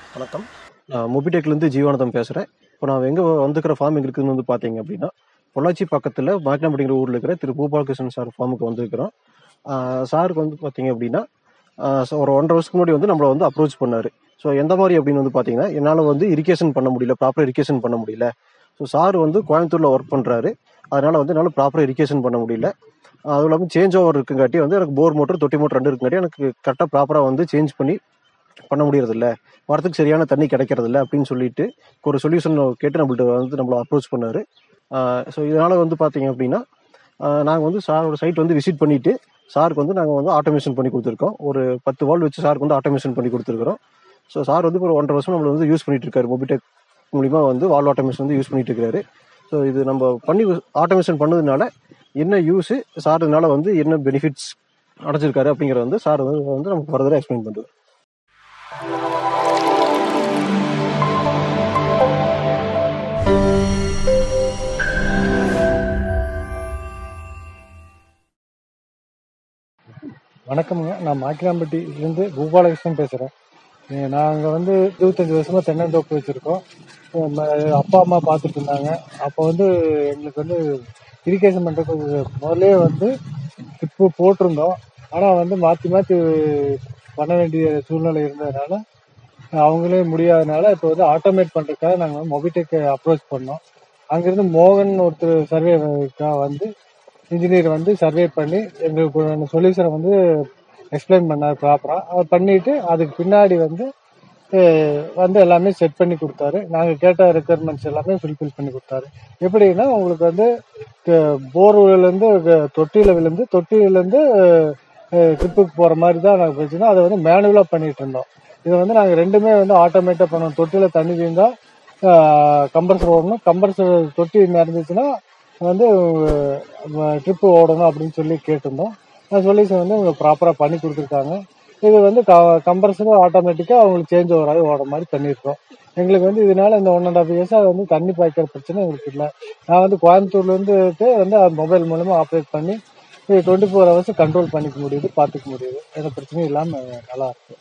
வணக்கம் நான் மொபிடெக்லேருந்து ஜீவானந்தம் பேசுகிறேன் இப்போ நான் எங்கே வந்துக்கிற ஃபார்ம் எங்க இருக்குதுன்னு வந்து பார்த்தீங்க அப்படின்னா பொள்ளாச்சி பக்கத்தில் மாக்கினாம்பட்டிங்கிற ஊரில் இருக்கிற திரு பூபாலகிருஷ்ணன் சார் ஃபார்முக்கு வந்திருக்கிறோம் ஆஹ் சாருக்கு வந்து பார்த்தீங்க அப்படின்னா ஆஹ் so ஒரு ஒன்றரை வருஷத்துக்கு முன்னாடி வந்து நம்மளை வந்து அப்ரோச் பண்ணார் ஸோ எந்த மாதிரி அப்படின்னு வந்து பார்த்தீங்கன்னா என்னால் வந்து இரிகேஷன் பண்ண முடியல ப்ராப்பர் இரிகேஷன் பண்ண முடியல ஸோ சார் வந்து கோயம்புத்தூரில் ஒர்க் பண்ணுறாரு அதனால் வந்து என்னால் ப்ராப்பராக இரிகேஷன் பண்ண முடியல அதுவும் இல்லாமல் சேஞ்ச் ஓவர் இருக்குங்காட்டி வந்து எனக்கு போர் மோட்டர் தொட்டி மோட்டர் ரெண்டு இருக்குங்காட்டி எனக்கு கரெக்டாக ப்ராப்பராக வந்து சேஞ்ச் பண்ணி பண்ண முடியறதில்ல வரத்துக்கு சரியான தண்ணி கிடைக்கிறதில்ல அப்படின்னு சொல்லிட்டு ஒரு சொல்யூஷன் கேட்டு நம்மள்ட்ட வந்து நம்மளை அப்ரோச் பண்ணாரு ஸோ இதனால வந்து பார்த்தீங்க அப்படின்னா நாங்கள் வந்து சாரோட சைட் வந்து விசிட் பண்ணிட்டு சாருக்கு வந்து நாங்கள் வந்து ஆட்டோமேஷன் பண்ணி கொடுத்துருக்கோம் ஒரு பத்து வால் வச்சு சாருக்கு வந்து ஆட்டோமேஷன் பண்ணி கொடுத்துருக்குறோம் ஸோ சார் வந்து ஒரு ஒன்றரை வருஷம் நம்மளை வந்து யூஸ் பண்ணிட்டு இருக்காரு மொபிடெக் மூலிமா வந்து வால் ஆட்டோமேஷன் வந்து யூஸ் பண்ணிட்டு இருக்காரு ஸோ இது நம்ம பண்ணி ஆட்டோமேஷன் பண்ணதுனால என்ன யூஸ் சார் இதனால வந்து என்ன பெனிஃபிட்ஸ் அடைஞ்சிருக்காரு அப்படிங்கிறத வந்து சார் வந்து வந்து நமக்கு ஃபர்தராக எக்ஸ்பிளைன் பண்ணுறாரு வணக்கம்ங்க நான் மாக்கிராம்பட்டியிலேருந்து பூபாலகிருஷ்ணன் பேசுகிறேன் நாங்கள் வந்து இருபத்தஞ்சி வருஷமாக தென்னந்தோப்பு வச்சுருக்கோம் அப்பா அம்மா பார்த்துட்டு இருந்தாங்க அப்போ வந்து எங்களுக்கு வந்து இரிகேஷன் பண்ணுறதுக்கு முதல்லே வந்து இப்போ போட்டிருந்தோம் ஆனால் வந்து மாற்றி மாற்றி பண்ண வேண்டிய சூழ்நிலை இருந்ததுனால அவங்களே முடியாதனால இப்போ வந்து ஆட்டோமேட் பண்ணுறதுக்காக நாங்கள் மொபிடெக்கை அப்ரோச் பண்ணோம் அங்கேருந்து மோகன் ஒருத்தர் சர்வேக்காக வந்து இன்ஜினியர் வந்து சர்வே பண்ணி எங்களுக்கு சொல்யூஷனை வந்து எக்ஸ்பிளைன் பண்ணார் ப்ராப்பராக அவர் பண்ணிட்டு அதுக்கு பின்னாடி வந்து அஹ், வந்து எல்லாமே செட் பண்ணி கொடுத்தாரு நாங்கள் கேட்ட ரெக்குயர்மெண்ட்ஸ் எல்லாமே ஃபுல்ஃபில் பண்ணி கொடுத்தாரு எப்படின்னா உங்களுக்கு வந்து போர்வேலேருந்து தொட்டியில் விழுந்து தொட்டியிலேருந்து ட்ரிப்புக்கு போகிற மாதிரி தான் நாங்கள் போச்சுன்னா அதை வந்து மேனுவலாக பண்ணிட்டு இருந்தோம் இதை வந்து நாங்கள் ரெண்டுமே வந்து ஆட்டோமேட்டாக பண்ணோம் தொட்டியில் தண்ணி வீழ்ந்தால் கம்பர்சர் ஓடணும் கம்பர்சர் தொட்டி இருந்துச்சுன்னா வந்து ட்ரிப்பு ஓடணும் அப்படின்னு சொல்லி கேட்டிருந்தோம் அந்த சொல்யூஷன் வந்து அவங்க ப்ராப்பராக பண்ணி கொடுத்துருக்காங்க இது வந்து க கம்பர்சரும் ஆட்டோமேட்டிக்காக அவங்களுக்கு சேஞ்ச் ஓவர் ஆகி ஓடுற மாதிரி பண்ணியிருக்கோம் எங்களுக்கு வந்து இதனால இந்த ஒன் அண்ட் ஆஃப் இயர்ஸாக வந்து தண்ணி பாய்க்கிற பிரச்சனை எங்களுக்கு இல்லை நான் வந்து கோயம்புத்தூர்லேருந்து வந்து மொபைல் மூலமாக ஆப்ரேட் பண்ணி டுவெண்ட்டி ஃபோர் ஹவர்ஸ் கண்ட்ரோல் பண்ணிக்க முடியுது பார்த்துக்க முடியுது எந்த பிரச்சனையும் இல்லாமல் நல்லா இருக்கு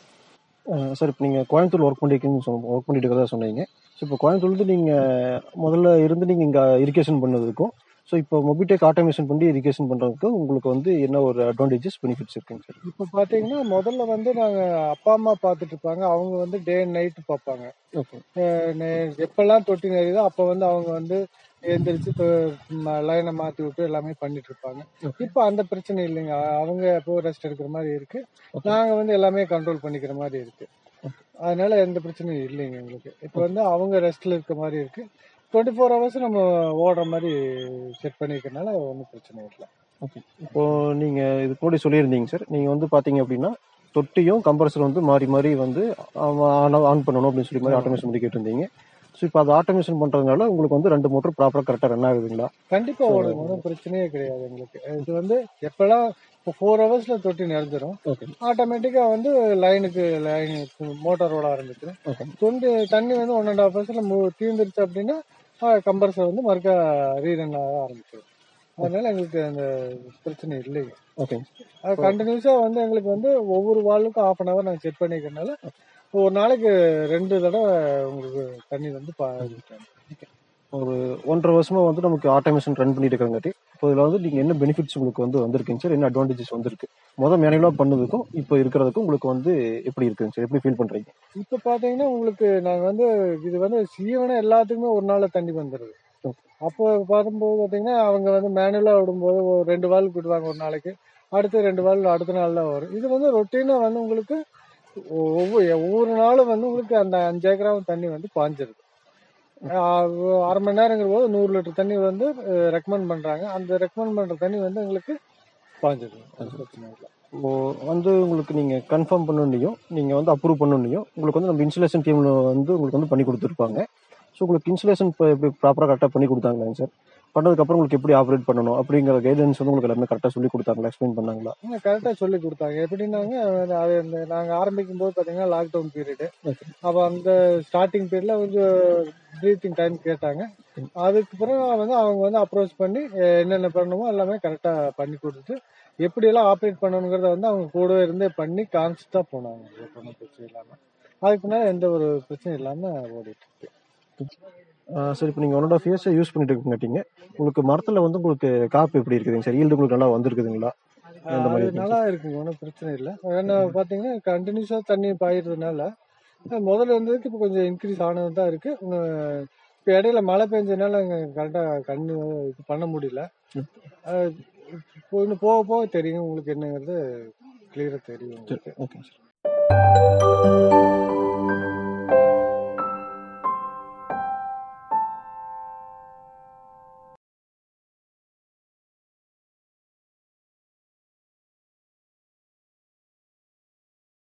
சார் இப்போ நீங்கள் கோயம்புத்தூர் ஒர்க் பண்ணிருக்கீங்கன்னு சொன்ன ஒர்க் பண்ணிட்டு இருக்கிறதா சொன்னீங்க ஸோ இப்போ கோயம்புத்தூர்லேருந்து நீங்கள் முதல்ல இருந்து நீங்கள் இங்கே இரிகேஷன் பண்ணதுக்கும் ஸோ இப்போ மொபிடெக் ஆட்டோமேஷன் பண்ணி இரிகேஷன் பண்ணுறதுக்கு உங்களுக்கு வந்து என்ன ஒரு அட்வான்டேஜஸ் பெனிஃபிட்ஸ் இருக்குங்க சார் இப்போ பார்த்தீங்கன்னா முதல்ல வந்து நாங்கள் அப்பா அம்மா பார்த்துட்டு இருப்பாங்க அவங்க வந்து டே அண்ட் நைட்டு பார்ப்பாங்க ஓகே அஹ் நெ- எப்பெல்லாம் தொட்டி நெறியுதோ அப்போ வந்து அவங்க வந்து எந்திரிச்சு லைனை மாற்றி விட்டு எல்லாமே பண்ணிட்டு இருப்பாங்க Okay. இப்போ அந்த பிரச்சனை இல்லைங்க அ- அவங்க எப்போ ரெஸ்ட் எடுக்கிற மாதிரி இருக்கு Okay. நாங்கள் வந்து எல்லாமே கண்ட்ரோல் பண்ணிக்கிற மாதிரி இருக்கு அதனால எந்த பிரச்சனையும் இல்லைங்க எங்களுக்கு இப்போ வந்து அவங்க ரெஸ்ட்ல இருக்க மாதிரி இருக்கு டுவெண்ட்டி ஃபோர் ஹவர்ஸ் நம்ம ஓடுற மாதிரி செட் பண்ணிக்கிறதுனால ஒன்றும் பிரச்சனை இல்லை ஓகே இப்போ நீங்கள் இதுக்கு முன்னாடி சொல்லியிருந்தீங்க சார் நீங்கள் வந்து பார்த்தீங்க அப்படின்னா தொட்டியும் கம்ப்ரஸர் வந்து மாறி மாறி வந்து ஆன் ஆன் பண்ணணும் அப்படின்னு சொல்லி மாதிரி ஆட்டோமேஷன் பண்ணி கேட்டிருந்தீங்க ஸோ இப்போ அது ஆட்டோமேஷன் பண்ணுறதுனால உங்களுக்கு வந்து ரெண்டு மோட்டர் ப்ராப்பராக கரெக்டாக ரன் ஆகுதுங்களா கண்டிப்பா ஓடும் ஒன்றும் பிரச்சனையே கிடையாது எங்களுக்கு இது வந்து எப்பெல்லாம் இப்போ ஃபோர் ஹவர்ஸ்ல தொட்டி நிறைஞ்சிரும் ஓகே ஆட்டோமேட்டிக்கா வந்து லைனுக்கு லைன் மோட்டார் ஓட ஆரம்பிச்சிடும் ஓகே தொண்டு தண்ணி வந்து ஒன் அண்ட் ஹாஃப் ஹவர்ஸ்ல தீர்ந்துருச்சு அப்படின்னா கம்பர்சர் வந்து மறுக்கா ரீரன் ஆக ஆரம்பிச்சிடும் அதனால எங்களுக்கு அந்த பிரச்சனை இல்லைங்க ஓகேங்க அது கண்டினியூஸா வந்து எங்களுக்கு வந்து ஒவ்வொரு வால்வுக்கும் ஆஃப் அன் ஹவர் நாங்கள் செட் பண்ணிக்கிறதுனால ஒரு நாளைக்கு ரெண்டு தடவை உங்களுக்கு தண்ணி வந்து பா ஒரு ஒன்றரை வருஷமா வந்து நமக்கு ஆட்டோமேஷன் ரன் பண்ணிட்டு இருக்காங்காட்டி இப்போ இதில் வந்து நீங்கள் என்ன பெனிஃபிட்ஸ் உங்களுக்கு வந்து வந்திருக்குங்க சார் என்ன அட்வான்டேஜஸ் வந்திருக்கு மொதல் மேனுவலாக பண்ணதுக்கும் இப்போ இருக்கிறதுக்கும் உங்களுக்கு வந்து எப்படி இருக்குங்க சார் எப்படி ஃபீல் பண்ணுறீங்க இப்ப பாத்தீங்கன்னா உங்களுக்கு நாங்க வந்து இது வந்து சீவனை எல்லாத்துக்குமே ஒரு நாள்ல தண்ணி வந்துருது Okay. அப்போ பார்க்கும்போது பாத்தீங்கன்னா அவங்க வந்து மேனுவலா விடும்போது ஒரு ரெண்டு வால் விடுவாங்க ஒரு நாளைக்கு அடுத்து ரெண்டு வால் அடுத்த நாள்ல வரும் இது வந்து ரொட்டீனா வந்து உங்களுக்கு ஒ- ஒவ்வொரு ஒவ்வொரு நாளும் வந்து உங்களுக்கு அந்த அஞ்சு ஏக்கராவும் தண்ணி வந்து பாஞ்சிருது ஆஹ் அரை மணி நேரங்கிற போது நூறு லிட்டர் தண்ணி வந்து ரெக்கமெண்ட் பண்றாங்க அந்த ரெக்கமெண்ட் பண்ற தண்ணி வந்து எங்களுக்கு பாஞ்சிருது அது பிரச்சனை இல்லை இப்போ வந்து உங்களுக்கு நீங்கள் கன்ஃபார்ம் பண்ணணுன்னையும் நீங்கள் வந்து அப்ரூவ் பண்ணணுன்னையும் உங்களுக்கு வந்து நம்ம இன்சுலேஷன் டீமில் வந்து உங்களுக்கு வந்து பண்ணி கொடுத்துருப்பாங்க ஸோ உங்களுக்கு இன்சுலேஷன் இப்போ எப்படி ப்ராப்பராக கரெக்டாக பண்ணி கொடுத்தாங்களாங்க சார் பண்ணதுக்கப்புறம் உங்களுக்கு எப்படி ஆப்ரேட் பண்ணணும் அப்படிங்கிற கைடன்ஸ் வந்து உங்களுக்கு எல்லாமே கரெக்டாக சொல்லி கொடுத்தாங்களா எக்ஸ்பிளைன் பண்ணாங்களா கரெக்டாக சொல்லி கொடுத்தாங்க எப்படின்னாங்க அது இந்த நாங்கள் ஆரம்பிக்கும் போது பார்த்தீங்கன்னா லாக்டவுன் பீரியடு ஓகே அப்போ அந்த ஸ்டார்டிங் பீரியட்ல கொஞ்சம் ப்ரீத்திங் டைம் கேட்டாங்க அதுக்கப்புறம் வந்து அவங்க வந்து அப்ரோச் பண்ணி அஹ், என்னென்ன பண்ணணுமோ எல்லாமே கரெக்டாக பண்ணி கொடுத்துட்டு எப்படியெல்லாம் ஆப்ரேட் பண்ணணுங்கிறத வந்து அவங்க கூடவே இருந்தே பண்ணி காமிச்சிட்டு தான் போனாங்க ஒன்றும் பிரச்சனை இல்லாமல் அதுக்கு முன்னாடி எந்த ஒரு பிரச்சனையும் இல்லாம ஓடிட்டு இருக்கு ஆஹ் சார் இப்போ நீங்கள் one and half years use பண்ணிட்டு இருக்கீங்க உங்களுக்கு மரத்தில் வந்து உங்களுக்கு காப்பு எப்படி இருக்குதுங்க சார் ஈல்டு உங்களுக்கு நல்லா வந்திருக்குதுங்களா எந்த மாதிரி அது இருக்குங்க நல்லா இருக்குங்க ஒன்றும் பிரச்சனை இல்லை ஏன்னா பார்த்தீங்கன்னா கண்டினியூஸாக தண்ணி பாயிறதுனால அஹ் முதல்ல இருந்ததுக்கு இப்போ கொஞ்சம் இன்க்ரீஸ் ஆனது தான் இருக்கு இப்போ இடையில மழை பெஞ்சதுனால கரெக்டாக கண்ணு இது பண்ண முடியல அஹ் இப்போ இன்னும் போக போக தெரியும் உங்களுக்கு என்னங்கிறது கிளியராக தெரியும் சரி ஓகே சார்